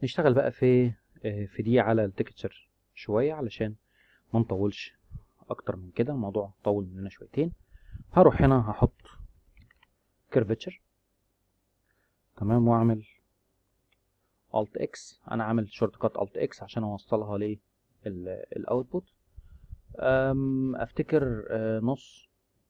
نشتغل بقى في آه، في دي على التكتشر شويه علشان ما نطولش اكتر من كده الموضوع طول مننا شويتين هروح هنا هحط كيرفتشر تمام واعمل الت اكس انا عامل شورت كات الت اكس عشان اوصلها للاوتبوت افتكر آه، نص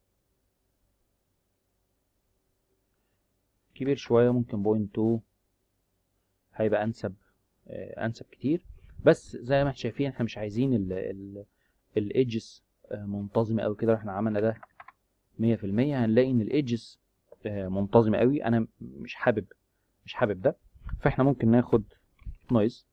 كبير شويه ممكن بوينت 2 هيبقى انسب آه، انسب كتير بس زي ما احنا شايفين احنا مش عايزين الايدجز منتظمه قوي كده احنا عملنا ده 100% هنلاقي ان الايدجز منتظمه قوي انا مش حابب مش حابب ده فاحنا ممكن ناخد نويز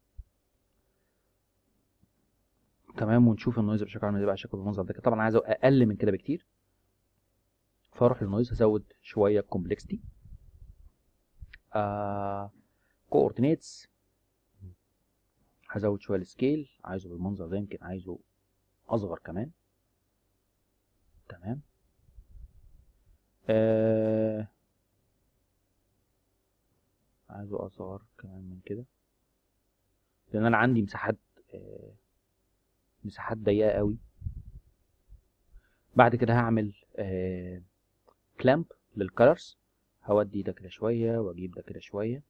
تمام ونشوف النويز بشكل عام يبقى شكله بالمنظر ده كده. طبعا عايزه اقل من كده بكتير فاروح للنويز هزود شويه كومبلكسيتي آه كوردينيتس هزود شويه السكيل عايزه بالمنظر ده يمكن عايزه اصغر كمان تمام آه عايزه اصغر كمان من كده لان انا عندي مساحات آه مساحات ضيقه قوي بعد كده هعمل آه كلامب للكالرز هودي ده كده شويه واجيب ده كده شويه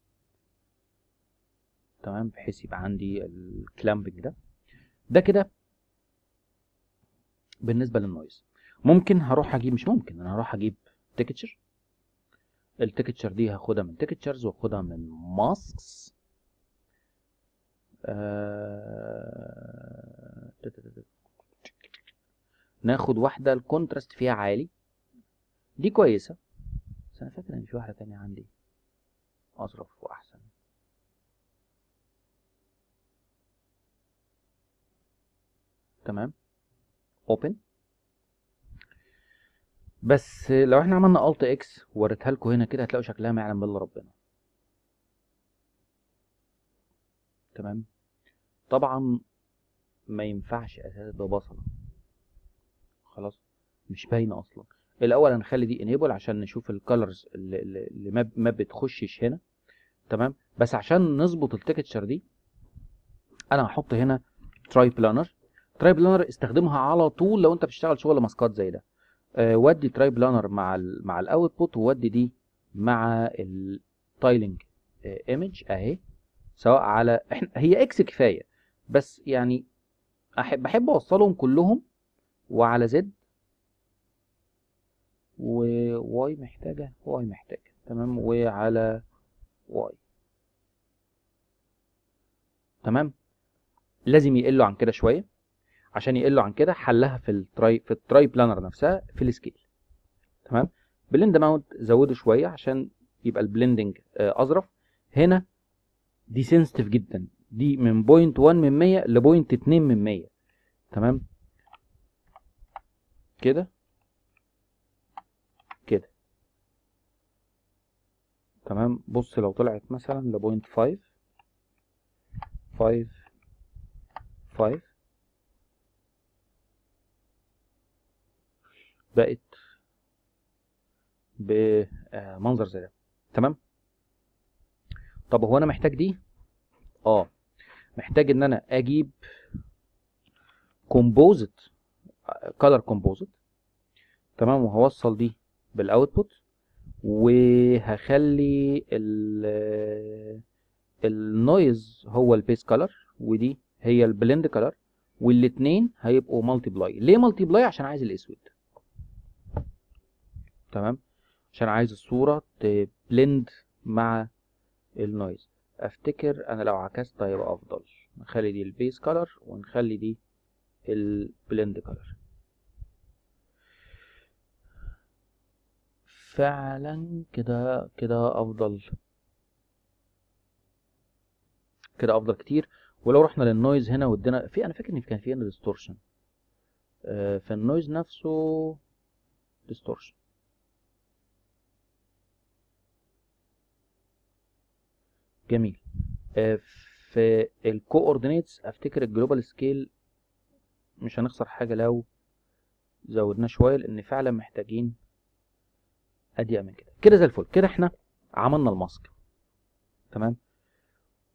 تمام بحيث يبقى عندي الكلامبنج ده ده كده بالنسبه للنويز ممكن هروح اجيب مش ممكن انا هروح اجيب تكتشر التكتشر دي هاخدها من تكتشرز واخدها من ماسكس آه... ناخد واحدة الكونتراست فيها عالي دي كويسة بس انا فاكر ان في واحدة تانية عندي اظرف واحسن تمام اوبن بس لو احنا عملنا الت اكس ووريتها لكم هنا كده هتلاقوا شكلها ما يعلم بالله ربنا تمام طبعا ما ينفعش اساسا ببصله خلاص مش باينه اصلا الاول هنخلي دي انيبل عشان نشوف الكالرز اللي, اللي ما, ما بتخشش هنا تمام بس عشان نظبط التكتشر دي انا هحط هنا تراي بلانر تراي بلانر استخدمها على طول لو انت بتشتغل شغل ماسكات زي ده أه ودي تراي بلانر مع ال مع الاوتبوت وودي دي مع التايلنج ايمج اهي سواء على احنا هي اكس كفايه بس يعني احب بحب اوصلهم كلهم وعلى زد وواي محتاجه واي محتاجه تمام وعلى واي تمام لازم يقلوا عن كده شويه عشان يقلوا عن كده حلها في التراي في التراي بلانر نفسها في السكيل تمام بلند ماونت زوده شويه عشان يبقى البلندنج اظرف هنا دي سنسيتيف جدا دي من بوينت 1 من 100 لبوينت 2 من 100 تمام كده كده تمام بص لو طلعت مثلا لبوينت 5 5 5 بقت بمنظر زي ده تمام طب هو انا محتاج دي اه محتاج ان انا اجيب كومبوزيت كولر كومبوزيت تمام وهوصل دي بالاوتبوت وهخلي ال النويز هو البيس كولر ودي هي البلند كولر والاتنين هيبقوا مالتي بلاي ليه مالتي بلاي عشان عايز الاسود تمام عشان عايز الصورة تبلند مع النويز افتكر انا لو عكست هيبقى افضل نخلي دي البيس كولر ونخلي دي البلند كولر فعلا كده كده افضل كده افضل كتير ولو رحنا للنويز هنا وادينا في انا فاكر ان كان في هنا ديستورشن آه فالنويز نفسه ديستورشن جميل آه في الكوردينيتس افتكر الجلوبال سكيل مش هنخسر حاجه لو زودناه شويه لان فعلا محتاجين اضيق من كده كده زي الفل كده احنا عملنا الماسك تمام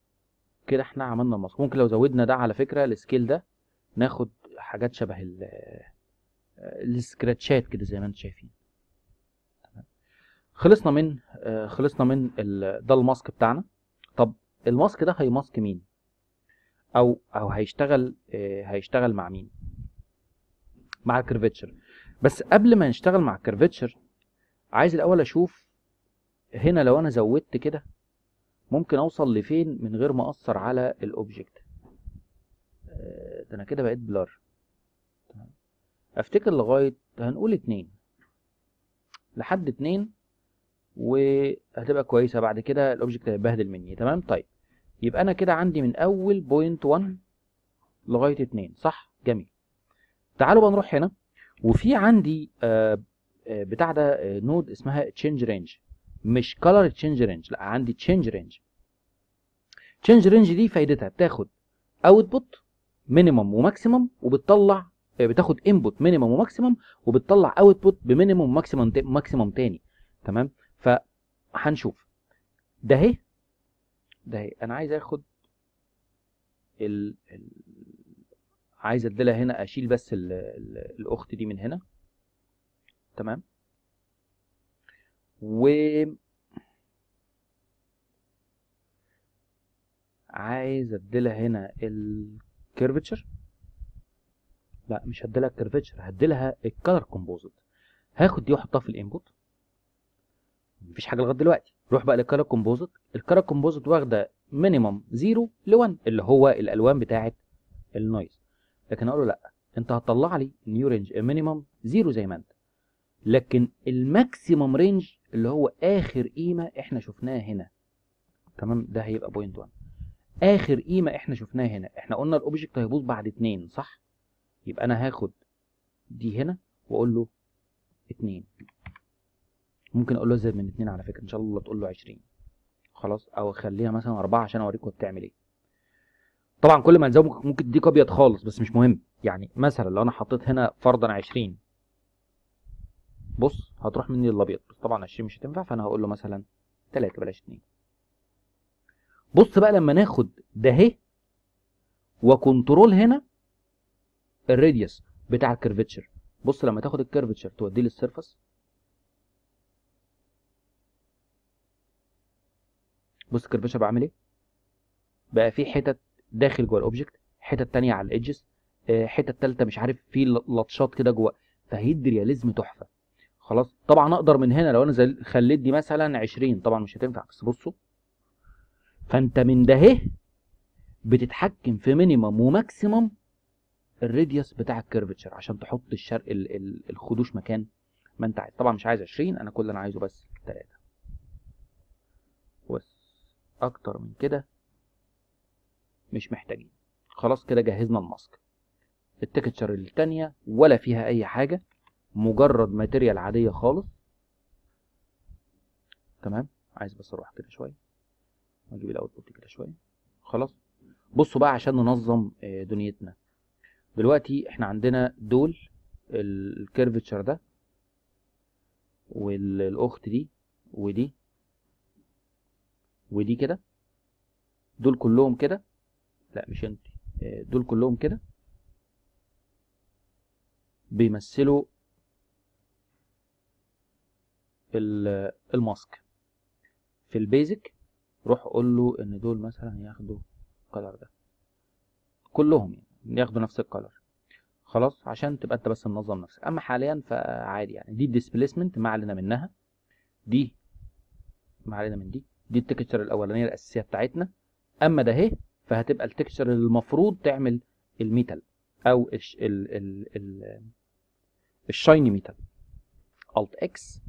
كده احنا عملنا الماسك ممكن لو زودنا ده على فكره السكيل ده ناخد حاجات شبه ال السكراتشات كده زي ما انتم شايفين تمام. خلصنا من آه، خلصنا من ال- ده الماسك بتاعنا طب الماسك ده هيماسك مين او او هيشتغل آه، هيشتغل مع مين مع الكيرفتشر بس قبل ما نشتغل مع الكيرفتشر عايز الاول اشوف هنا لو انا زودت كده ممكن اوصل لفين من غير ما اثر على الاوبجكت آه، ده انا كده بقيت بلار تمام. افتكر لغايه هنقول اتنين لحد اتنين وهتبقى كويسه بعد كده الاوبجكت هيتبهدل مني تمام طيب يبقى انا كده عندي من اول بوينت 1 لغايه 2 صح جميل تعالوا بقى نروح هنا وفي عندي آه آه بتاع ده آه نود اسمها تشينج رينج مش كلر تشينج رينج لا عندي تشينج رينج تشينج رينج دي فايدتها بتاخد اوتبوت مينيمم وماكسيمم وبتطلع آه، بتاخد انبوت مينيمم وماكسيمم وبتطلع اوتبوت بمينيمم وماكسيمم تا- ماكسيمم تاني تمام فهنشوف ده اهي ده اهي انا عايز اخد ال... ال... عايز اديلها هنا اشيل بس ال... ال... الاخت دي من هنا تمام و عايز اديلها هنا الكيرفتشر لا مش هديلها الكيرفتشر هديلها الكالر كومبوزيت هاخد دي واحطها في الانبوت مفيش حاجه لغايه دلوقتي روح بقى للكالر كومبوزيت الكالر كومبوزيت واخده مينيمم 0 ل 1 اللي هو الالوان بتاعه النويز لكن اقول له لا انت هتطلع لي نيو رينج مينيمم 0 زي ما انت لكن الماكسيمم رينج اللي هو اخر قيمه احنا شفناها هنا تمام ده هيبقى بوينت 1 اخر قيمه احنا شفناها هنا احنا قلنا الاوبجكت هيبوظ بعد 2 صح يبقى انا هاخد دي هنا واقول له 2 ممكن اقول له ازيد من 2 على فكره ان شاء الله تقول له 20 خلاص او اخليها مثلا 4 عشان اوريكم بتعمل ايه طبعا كل ما نزود ممكن ممكن تديك ابيض خالص بس مش مهم يعني مثلا لو انا حطيت هنا فرضا 20 بص هتروح مني الابيض بس طبعا 20 مش هتنفع فانا هقول له مثلا 3 بلاش 2 بص بقى لما ناخد ده اهي وكنترول هنا الراديوس بتاع الكيرفتشر بص لما تاخد الكيرفتشر توديه للسيرفس بص الكيرفتشر بعمل ايه بقى في حتت داخل جوه الاوبجكت حتت تانية على الايدجز حتت تالتة مش عارف في لطشات كده جوه فهيدي رياليزم تحفه خلاص طبعا اقدر من هنا لو انا زل... خليت دي مثلا 20 طبعا مش هتنفع بس بصوا فانت من ده اهي بتتحكم في مينيمم وماكسيمم الراديوس بتاع الكيرفتشر عشان تحط الشرق ال... ال... الخدوش مكان ما انت عايز طبعا مش عايز 20 انا كل اللي انا عايزه بس 3 بس اكتر من كده مش محتاجين خلاص كده جهزنا الماسك التكتشر التانية ولا فيها اي حاجة مجرد ماتيريال عادية خالص تمام عايز بس اروح كده شوية واجيب الاوتبوت كده شوية خلاص بصوا بقى عشان ننظم آه، دنيتنا دلوقتي احنا عندنا دول الكيرفتشر ده والاخت دي ودي ودي كده دول كلهم كده لا مش انت آه، دول كلهم كده بيمثلوا ال- الماسك في البيزك روح قول له ان دول مثلا ياخدوا الكلر ده كلهم يعني ياخدوا نفس الكلر خلاص عشان تبقى انت بس منظم نفسك اما حاليا فعادي يعني دي الديسبيسمنت ما علينا منها دي ما علينا من دي دي التكتشر الاولانيه الاساسيه بتاعتنا اما ده اهي فهتبقى التكتشر المفروض تعمل الميتال او الش... ال... ال... ال... الشايني ميتال الت اكس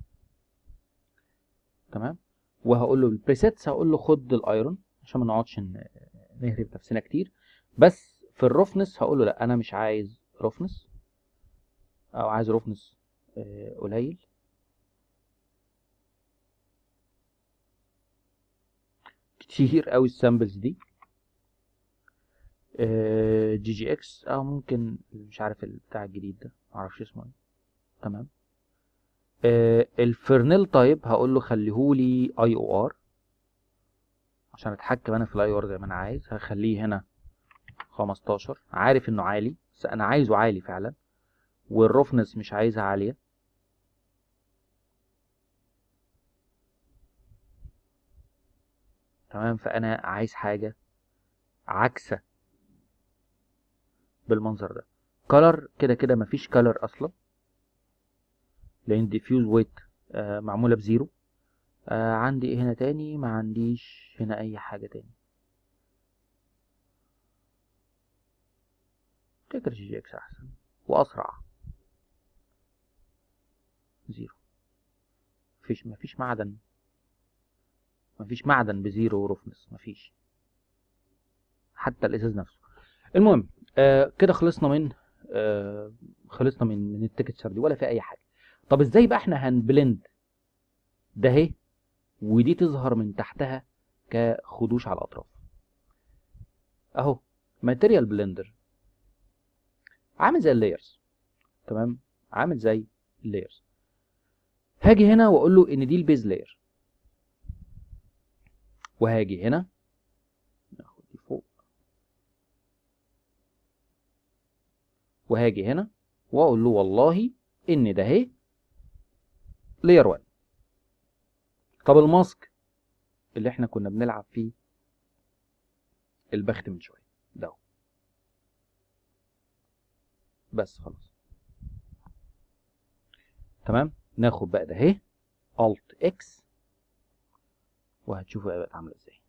تمام وهقول له البريسيتس هقول له خد الايرون عشان ما نقعدش ن- نهرب نفسنا كتير بس في الرفنس هقول له لا انا مش عايز رفنس او عايز رفنس آه، قليل كتير قوي السامبلز دي آه، جي جي اكس او ممكن مش عارف البتاع الجديد ده معرفش اسمه ايه تمام آه، الفرنيل تايب هقول له خليهولي اي او ار عشان اتحكم انا في الاي ار زي ما انا عايز هخليه هنا 15 عارف انه عالي بس انا عايزه عالي فعلا والرفنس مش عايزها عاليه تمام فانا عايز حاجه عكسه بالمنظر ده كلر كده كده مفيش كلر اصلا لان ديفيوز ويت آه معموله بزيرو آه عندي ايه هنا تاني ما عنديش هنا اي حاجه تاني تفتكر جي جي اكس احسن واسرع زيرو مفيش مفيش معدن مفيش معدن بزيرو رفنس مفيش حتى الازاز نفسه المهم آه كده خلصنا من آه خلصنا من من التكتشر دي ولا في اي حاجه طب ازاي بقى احنا هنبلند ده اهي ودي تظهر من تحتها كخدوش على الاطراف اهو ماتيريال بلندر عامل زي اللايرز تمام عامل زي اللايرز هاجي هنا واقول له ان دي البيز لاير وهاجي هنا ناخد دي فوق وهاجي هنا واقول له والله ان ده اهي لاير 1 طب الماسك اللي احنا كنا بنلعب فيه البخت من شويه ده بس خلاص تمام ناخد بقى ده اهي الت اكس وهتشوفوا بقت عامله ازاي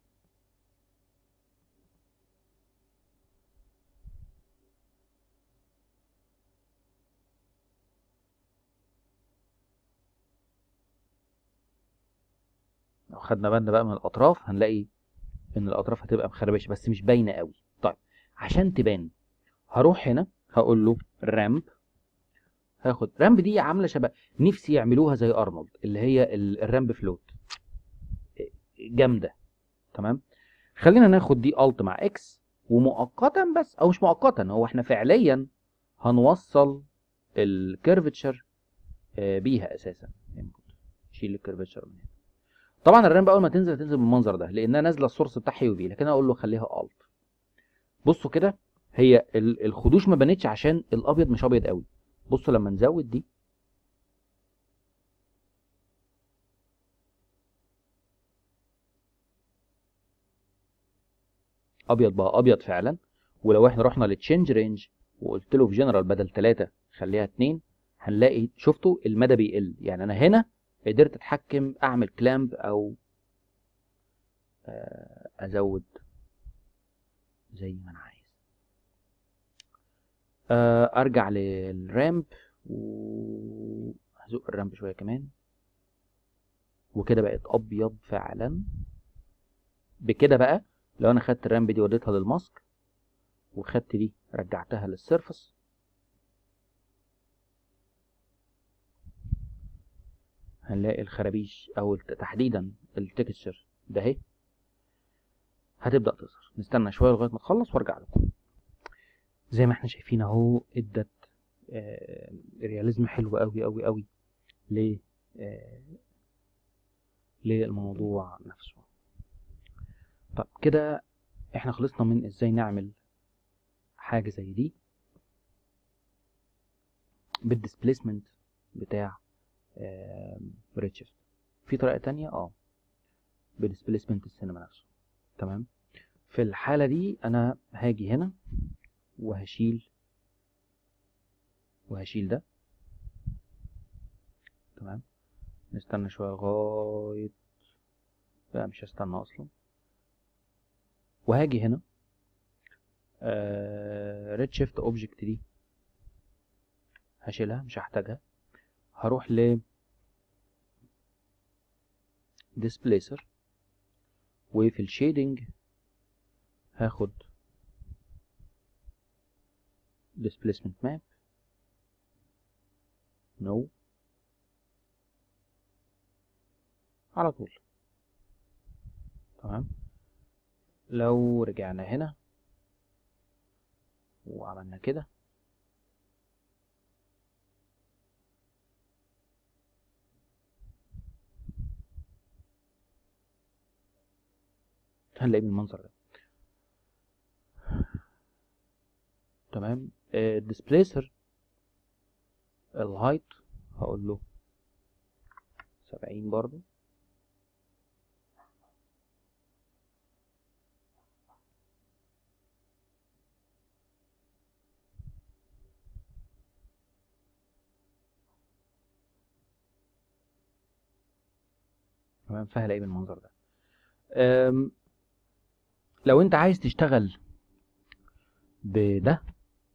لو خدنا بالنا بقى من الاطراف هنلاقي ان الاطراف هتبقى مخربشه بس مش باينه قوي طيب عشان تبان هروح هنا هقول له رامب هاخد رامب دي عامله شبه نفسي يعملوها زي ارنولد اللي هي الرامب فلوت جامده تمام خلينا ناخد دي الت مع اكس ومؤقتا بس او مش مؤقتا هو احنا فعليا هنوصل الكيرفتشر بيها اساسا شيل الكيرفتشر من هنا طبعا الرامب اول ما تنزل تنزل بالمنظر ده لانها نازله السورس بتاعها يو في لكن انا اقول له خليها الت بصوا كده هي الخدوش ما بانتش عشان الابيض مش ابيض قوي بصوا لما نزود دي ابيض بقى ابيض فعلا ولو احنا رحنا للتشينج رينج وقلت له في جنرال بدل 3 خليها 2 هنلاقي شفتوا المدى بيقل يعني انا هنا قدرت اتحكم اعمل كلامب او ازود زي ما انا عايز ارجع للرامب وهزق الرامب شويه كمان وكده بقت ابيض فعلا بكده بقى لو انا خدت الرامب دي وديتها للماسك وخدت دي رجعتها للسيرفس هنلاقي الخرابيش او تحديدا التكستشر ده اهي هتبدا تظهر نستنى شويه لغايه ما تخلص وارجع لكم زي ما احنا شايفين اهو ادت آه رياليزم حلو قوي قوي قوي ل آه للموضوع نفسه طب كده احنا خلصنا من ازاي نعمل حاجه زي دي بالديسبليسمنت بتاع ريتشفت في طريقه تانية اه بديسبليسمنت السينما نفسه تمام في الحاله دي انا هاجي هنا وهشيل وهشيل ده تمام نستنى شويه لغايه لا مش هستنى اصلا وهاجي هنا ريد شيفت اوبجكت دي هشيلها مش هحتاجها هروح ل displacer وفي الشيدنج هاخد displacement map no على طول تمام لو رجعنا هنا وعملنا كده هنلاقيه بالمنظر ده تمام الديسبليسر الهايت هقول له سبعين برضو تمام فهلاقيه بالمنظر ده أم، لو انت عايز تشتغل بده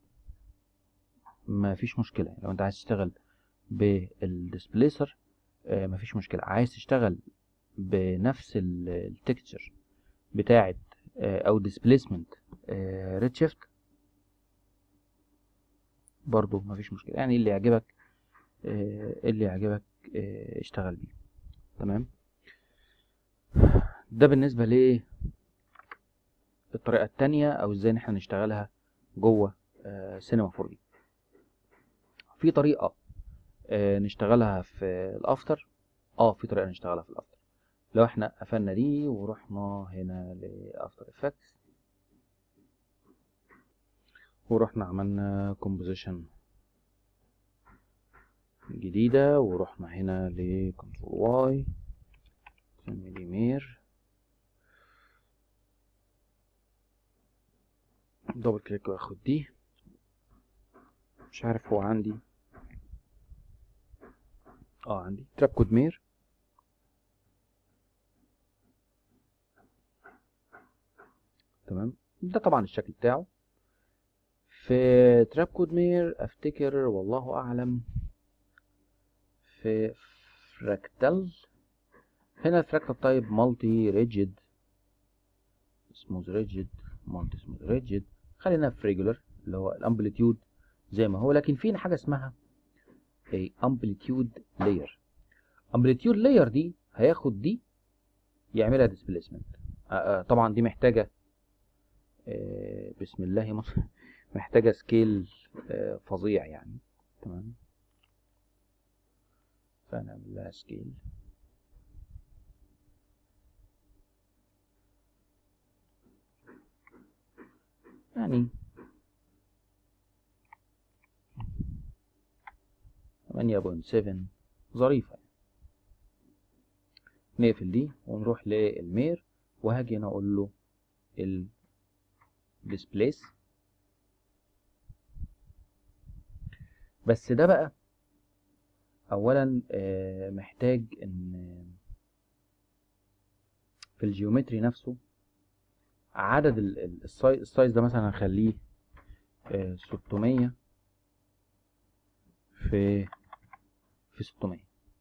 ما فيش مشكلة لو انت عايز تشتغل بالديسبليسر آه، ما فيش مشكلة عايز تشتغل بنفس التكتشر بتاعة آه، او ديسبليسمنت ريد شيفت برضو ما فيش مشكلة يعني اللي يعجبك آه، اللي يعجبك آه، اشتغل بيه تمام ده بالنسبة ل الطريقة التانية او ازاي ان احنا نشتغلها جوه سينما 4 دي في طريقة آه، نشتغلها في الافتر اه في طريقة نشتغلها في الافتر لو احنا قفلنا دي ورحنا هنا لافتر افكتس ورحنا عملنا كومبوزيشن جديدة ورحنا هنا لكنترول واي نسمي دي مير دبل كليك واخد دي مش عارف هو عندي اه عندي تراب كود مير تمام ده طبعا الشكل بتاعه في تراب كود مير افتكر والله اعلم في فراكتال هنا الفراكتال تايب مالتي ريجيد سموث ريجيد مالتي سموث ريجيد خلينا في ريجولر اللي هو الامبليتيود زي ما هو لكن في حاجه اسمها a amplitude layer amplitude layer دي هياخد دي يعملها displacement آه آه طبعا دي محتاجه آه بسم الله ما محتاجه سكيل آه فظيع يعني تمام فنعمل لها سكيل يعني ثمانية بوينت سفن ظريفة نقفل دي ونروح للمير وهاجي هنا اقول له ال displace بس ده بقى اولا آه، محتاج ان في الجيومتري نفسه عدد ال- ال- السايز السايز ده مثلا هنخليه آه، 600 في في 600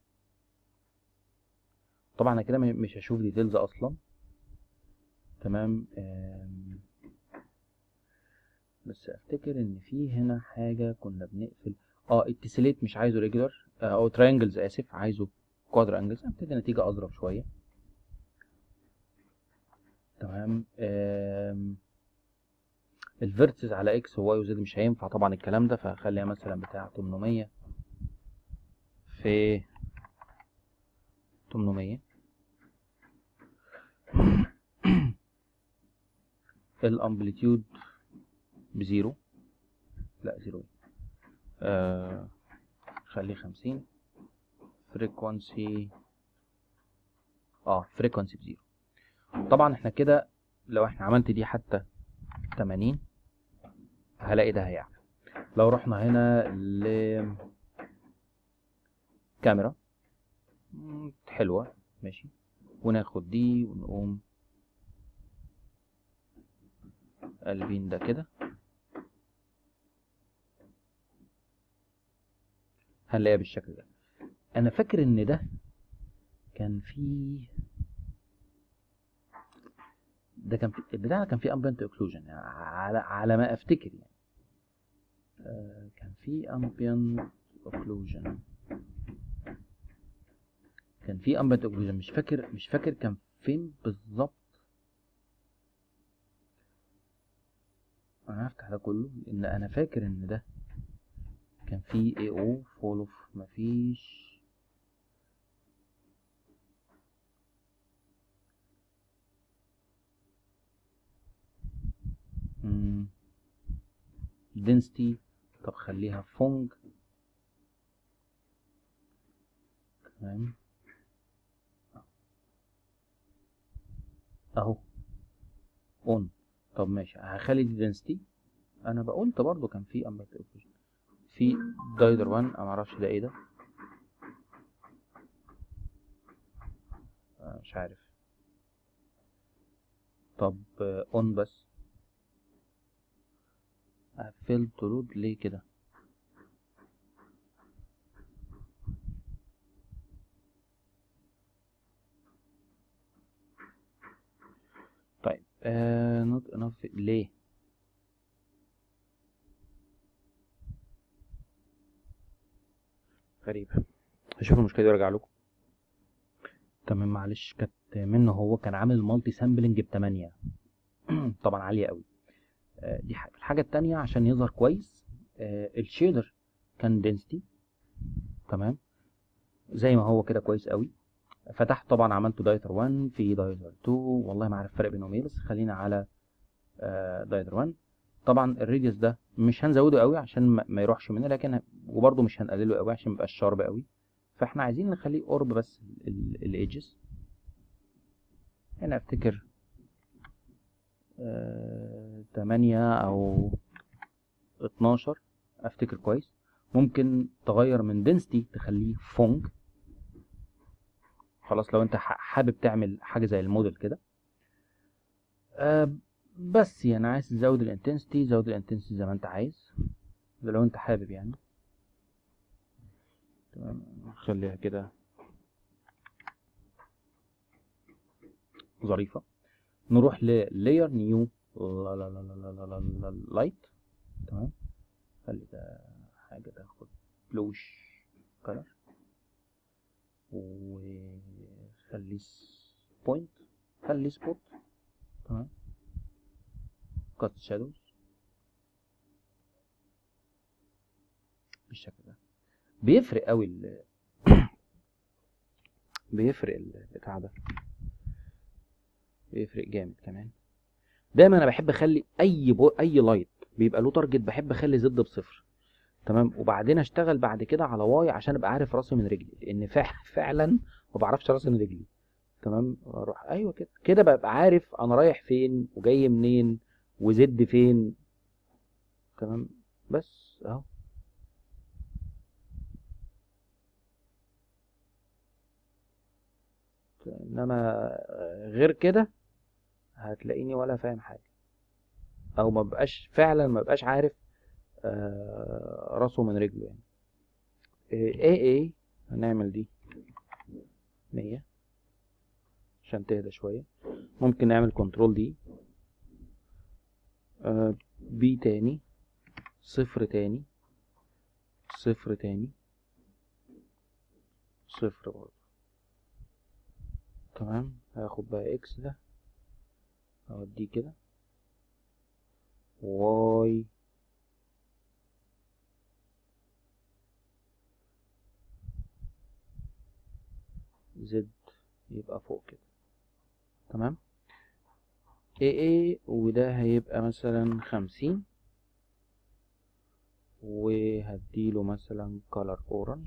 طبعا انا كده م- مش هشوف ديتيلز اصلا تمام آم، بس افتكر ان في هنا حاجه كنا بنقفل اه التسليت مش عايزه ريجولار او تراينجلز اسف عايزه كوادر انجلز هبتدي نتيجه اظرف شويه تمام آم، الفيرتسز على اكس وواي وزد مش هينفع طبعا الكلام ده فهخليها مثلا بتاع 800 في 800 الامبليتيود بزيرو لا زيرو إيه؟ آه خليه خمسين فريكوانسي اه فريكوانسي بزيرو طبعا احنا كده لو احنا عملت دي حتى 80 هلاقي ده هيعمل لو رحنا هنا ل كاميرا مم، حلوة ماشي وناخد دي ونقوم قلبين ده كده هنلاقيها بالشكل ده انا فاكر ان ده كان فيه ده كان في البتاع ده كان فيه ambient occlusion يعني على على ما افتكر يعني آه كان فيه ambient occlusion كان فيه ambient occlusion مش فاكر مش فاكر كان فين بالظبط انا هفتح ده كله لان انا فاكر ان ده كان فيه اي او فول اوف مفيش density طب خليها فونج تمام اهو اون طب ماشي هخلي دي density انا بقولت برضو كان في امر في دايدر 1 انا معرفش ده ايه ده آه، مش عارف طب اون بس قفلت لود ليه كده طيب آه not enough ليه غريب هشوف المشكله دي وارجع لكم تمام معلش كانت منه هو كان عامل مالتي سامبلنج ب 8 طبعا عاليه قوي آه، دي حاجه الحاجه التانية عشان يظهر كويس آه، الشيدر كان دنسيتي تمام زي ما هو كده كويس قوي فتحت طبعا عملته دايتر 1 في دايتر 2 والله ما عارف الفرق بينهم ايه بس خلينا على آه، دايتر 1 طبعا الريديوس ده مش هنزوده قوي عشان ما ما يروحش مننا لكن وبرده مش هنقلله قوي عشان ميبقاش شارب قوي فاحنا عايزين نخليه قرب بس الايدجز هنا افتكر آه، تمانية او اتناشر افتكر كويس ممكن تغير من density تخليه فونج خلاص لو انت ح- حابب تعمل حاجة زي الموديل كده آه، بس يعني عايز تزود الانتنسيتي زود الانتنسيتي زي ما انت عايز ده لو انت حابب يعني تمام نخليها كده ظريفة نروح للاير نيو لا لا لا لا لا لا لا لايت تمام خلي ده حاجة تاخد بلوش كلر وخليه بوينت خليه سبوت تمام كات شادوز بالشكل ده بيفرق قوي ال بيفرق البتاع ده بيفرق جامد كمان دايما انا بحب اخلي اي بو... اي لايت بيبقى له تارجت بحب اخلي زد بصفر تمام وبعدين اشتغل بعد كده على واي عشان ابقى عارف راسي من رجلي لان فع- فعلا ما بعرفش راسي من رجلي تمام اروح ايوه كده كده ببقى عارف انا رايح فين وجاي منين وزد فين تمام بس اهو انما غير كده هتلاقيني ولا فاهم حاجه او ما بقاش فعلا ما بقاش عارف آه، راسه من رجله يعني ايه ايه هنعمل دي مية عشان تهدى شوية ممكن نعمل كنترول دي آه، بي تاني صفر تاني صفر تاني صفر برضه تمام هاخد بقى اكس ده اوديه كده واي زد يبقى فوق كده تمام ايه ايه وده هيبقى مثلا خمسين وهديله مثلا color اورنج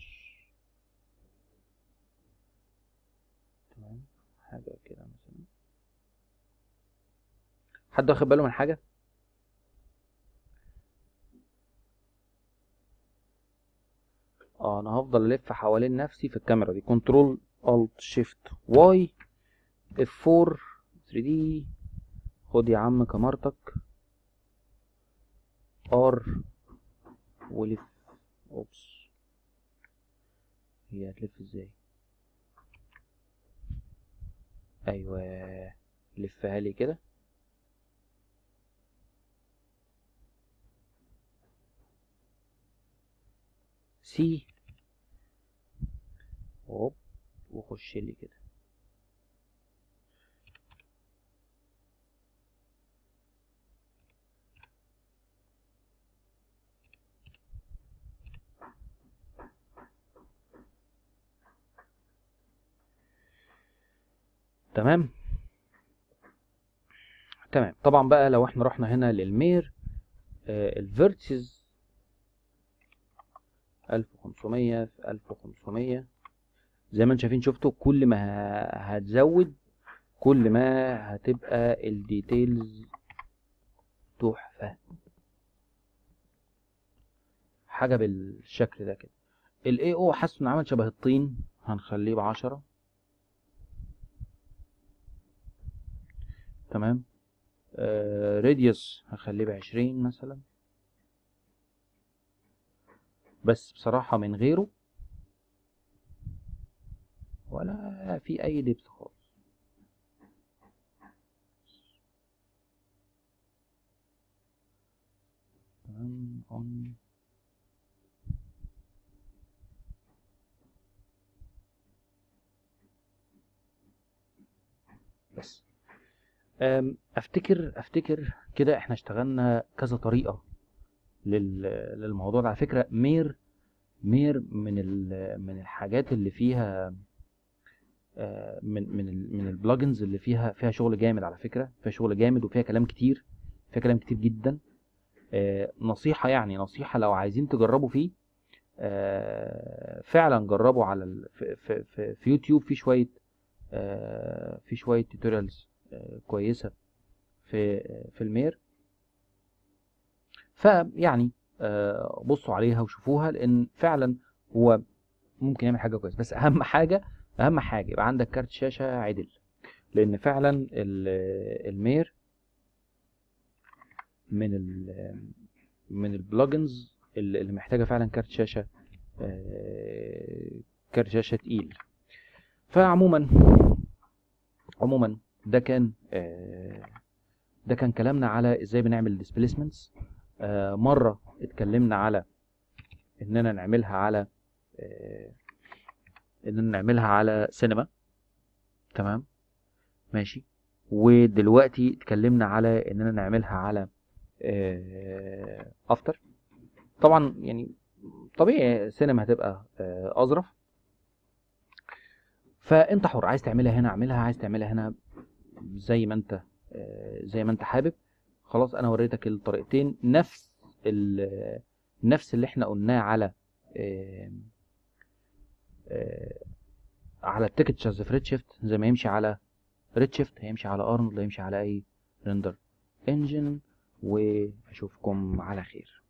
تمام حاجة كده مثلا حد واخد باله من حاجة اه انا هفضل الف حوالين نفسي في الكاميرا دي كنترول الت شيفت واي اف 4 3 دي خد يا عم كاميرتك ار ولف اوبس هي هتلف ازاي ايوه لفها لي كده سي هوب وخش لي كده تمام تمام طبعا بقى لو احنا رحنا هنا للمير الفيرتسز 1500 في 1500 زي ما انتم شايفين شفتوا كل ما ه- هتزود كل ما هتبقى الديتيلز تحفة حاجة بالشكل ده كده ال AO حاسه انه عمل شبه الطين هنخليه بعشرة تمام راديوس هخليه بعشرين مثلا بس بصراحة من غيره ولا في أي دبس خالص تمام on بس أم، افتكر افتكر كده احنا اشتغلنا كذا طريقة لل- للموضوع ده على فكرة مير مير من ال- من الحاجات اللي فيها آه، من من ال- من البلجنز اللي فيها فيها شغل جامد على فكرة فيها شغل جامد وفيها كلام كتير فيها كلام كتير جدا آه، نصيحة يعني نصيحة لو عايزين تجربوا فيه آه، فعلا جربوا على ال... في, في, في, في يوتيوب في شوية آه، في شوية توتوريالز كويسة في في المير فيعني آه، بصوا عليها وشوفوها لان فعلا هو ممكن يعمل حاجه كويسه بس اهم حاجه اهم حاجه يبقى عندك كارت شاشه عدل لان فعلا ال- المير من ال من البلجنز اللي اللي محتاجه فعلا كارت شاشه آه، كارت شاشه تقيل فعموما عموما ده كان آه، ده كان كلامنا على ازاي بنعمل ديسبيسمنتس مره اتكلمنا على اننا نعملها على آه، اننا نعملها على سينما تمام ماشي ودلوقتي اتكلمنا على اننا نعملها على افتر طبعا يعني طبيعي سينما هتبقى آه، اظرف فانت حر عايز تعملها هنا اعملها عايز تعملها هنا زي ما انت آه، زي ما انت حابب خلاص انا وريتك الطريقتين نفس ال- نفس اللي احنا قلناه على آه، آه، على التيكتشرز في ريد شيفت زي ما يمشي على ريد شيفت هيمشي على ارنولد هيمشي على اي ريندر انجن واشوفكم على خير